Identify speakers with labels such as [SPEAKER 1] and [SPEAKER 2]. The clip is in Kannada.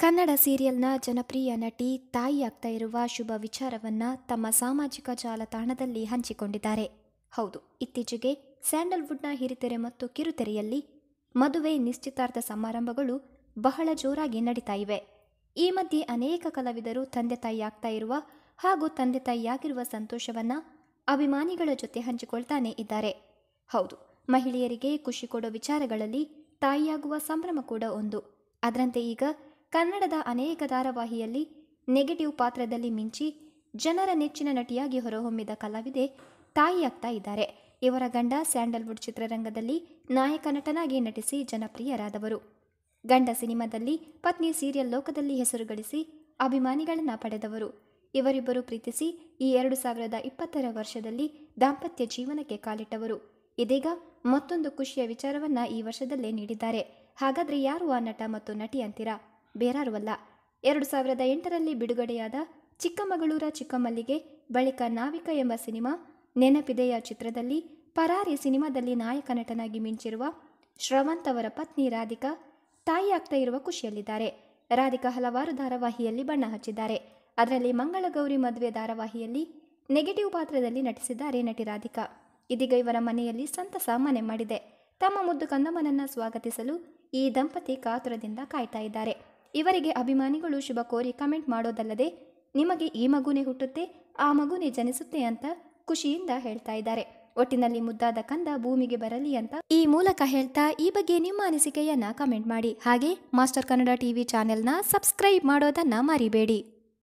[SPEAKER 1] ಕನ್ನಡ ಸೀರಿಯಲ್ನ ಜನಪ್ರಿಯ ನಟಿ ತಾಯಿಯಾಗ್ತಾ ಇರುವ ಶುಭ ವಿಚಾರವನ್ನ ತಮ್ಮ ಸಾಮಾಜಿಕ ಜಾಲತಾಣದಲ್ಲಿ ಹಂಚಿಕೊಂಡಿದ್ದಾರೆ ಹೌದು ಇತ್ತೀಚೆಗೆ ಸ್ಯಾಂಡಲ್ವುಡ್ನ ಹಿರಿತೆರೆ ಮತ್ತು ಕಿರುತೆರೆಯಲ್ಲಿ ಮದುವೆ ನಿಶ್ಚಿತಾರ್ಥ ಸಮಾರಂಭಗಳು ಬಹಳ ಜೋರಾಗಿ ನಡೀತಾ ಇವೆ ಈ ಮಧ್ಯೆ ಅನೇಕ ಕಲಾವಿದರು ತಂದೆ ತಾಯಿಯಾಗ್ತಾ ಇರುವ ಹಾಗೂ ತಂದೆ ತಾಯಿಯಾಗಿರುವ ಸಂತೋಷವನ್ನ ಅಭಿಮಾನಿಗಳ ಜೊತೆ ಹಂಚಿಕೊಳ್ತಾನೆ ಇದ್ದಾರೆ ಹೌದು ಮಹಿಳೆಯರಿಗೆ ಖುಷಿ ಕೊಡೋ ವಿಚಾರಗಳಲ್ಲಿ ತಾಯಿಯಾಗುವ ಸಂಭ್ರಮ ಕೂಡ ಒಂದು ಅದರಂತೆ ಈಗ ಕನ್ನಡದ ಅನೇಕ ಧಾರಾವಾಹಿಯಲ್ಲಿ ನೆಗೆಟಿವ್ ಪಾತ್ರದಲ್ಲಿ ಮಿಂಚಿ ಜನರ ನೆಚ್ಚಿನ ನಟಿಯಾಗಿ ಹೊರಹೊಮ್ಮಿದ ಕಲಾವಿದೆ ತಾಯಿಯಾಗ್ತಾ ಇದ್ದಾರೆ ಇವರ ಗಂಡ ಸ್ಯಾಂಡಲ್ವುಡ್ ಚಿತ್ರರಂಗದಲ್ಲಿ ನಾಯಕ ನಟನಾಗಿ ನಟಿಸಿ ಜನಪ್ರಿಯರಾದವರು ಗಂಡ ಸಿನಿಮಾದಲ್ಲಿ ಪತ್ನಿ ಸೀರಿಯಲ್ ಲೋಕದಲ್ಲಿ ಹೆಸರು ಗಳಿಸಿ ಅಭಿಮಾನಿಗಳನ್ನ ಪಡೆದವರು ಇವರಿಬ್ಬರು ಪ್ರೀತಿಸಿ ಈ ಎರಡು ಸಾವಿರದ ಇಪ್ಪತ್ತರ ವರ್ಷದಲ್ಲಿ ದಾಂಪತ್ಯ ಜೀವನಕ್ಕೆ ಕಾಲಿಟ್ಟವರು ಇದೀಗ ಮತ್ತೊಂದು ಖುಷಿಯ ವಿಚಾರವನ್ನ ಈ ವರ್ಷದಲ್ಲೇ ನೀಡಿದ್ದಾರೆ ಹಾಗಾದ್ರೆ ಯಾರು ಆ ನಟ ಮತ್ತು ನಟಿ ಅಂತೀರಾ ಬೇರಾರು ಅಲ್ಲ ಎರಡು ಸಾವಿರದ ಎಂಟರಲ್ಲಿ ಬಿಡುಗಡೆಯಾದ ಚಿಕ್ಕಮಗಳೂರ ಚಿಕ್ಕಮಲ್ಲಿಗೆ ಬಳಿಕ ನಾವಿಕ ಎಂಬ ಸಿನಿಮಾ ನೆನಪಿದೆಯ ಚಿತ್ರದಲ್ಲಿ ಪರಾರಿ ಸಿನಿಮಾದಲ್ಲಿ ನಾಯಕ ನಟನಾಗಿ ಮಿಂಚಿರುವ ಶ್ರವಂತ್ ಅವರ ಪತ್ನಿ ರಾಧಿಕಾ ತಾಯಿಯಾಗ್ತಾ ಇರುವ ಖುಷಿಯಲ್ಲಿದ್ದಾರೆ ರಾಧಿಕಾ ಹಲವಾರು ಧಾರಾವಾಹಿಯಲ್ಲಿ ಬಣ್ಣ ಹಚ್ಚಿದ್ದಾರೆ ಅದರಲ್ಲಿ ಮಂಗಳಗೌರಿ ಮದುವೆ ಧಾರಾವಾಹಿಯಲ್ಲಿ ನೆಗೆಟಿವ್ ಪಾತ್ರದಲ್ಲಿ ನಟಿಸಿದ್ದಾರೆ ನಟಿ ರಾಧಿಕಾ ಇದೀಗ ಇವರ ಮನೆಯಲ್ಲಿ ಸಂತಸ ಮನೆ ಮಾಡಿದೆ ತಮ್ಮ ಮುದ್ದು ಕಂದಮ್ಮನನ್ನ ಸ್ವಾಗತಿಸಲು ಈ ದಂಪತಿ ಕಾತುರದಿಂದ ಕಾಯ್ತಾ ಇದ್ದಾರೆ ಇವರಿಗೆ ಅಭಿಮಾನಿಗಳು ಶುಭ ಕೋರಿ ಕಮೆಂಟ್ ಮಾಡೋದಲ್ಲದೆ ನಿಮಗೆ ಈ ಮಗುನೇ ಹುಟ್ಟುತ್ತೆ ಆ ಮಗುನೇ ಜನಿಸುತ್ತೆ ಅಂತ ಖುಷಿಯಿಂದ ಹೇಳ್ತಾ ಇದ್ದಾರೆ ಒಟ್ಟಿನಲ್ಲಿ ಮುದ್ದಾದ ಕಂದ ಭೂಮಿಗೆ ಬರಲಿ ಅಂತ ಈ ಮೂಲಕ ಹೇಳ್ತಾ ಈ ಬಗ್ಗೆ ನಿಮ್ಮ ಅನಿಸಿಕೆಯನ್ನ ಕಮೆಂಟ್ ಮಾಡಿ ಹಾಗೆ ಮಾಸ್ಟರ್ ಕನ್ನಡ ಟಿವಿ ಚಾನೆಲ್ನ ಸಬ್ಸ್ಕ್ರೈಬ್ ಮಾಡೋದನ್ನ ಮರಿಬೇಡಿ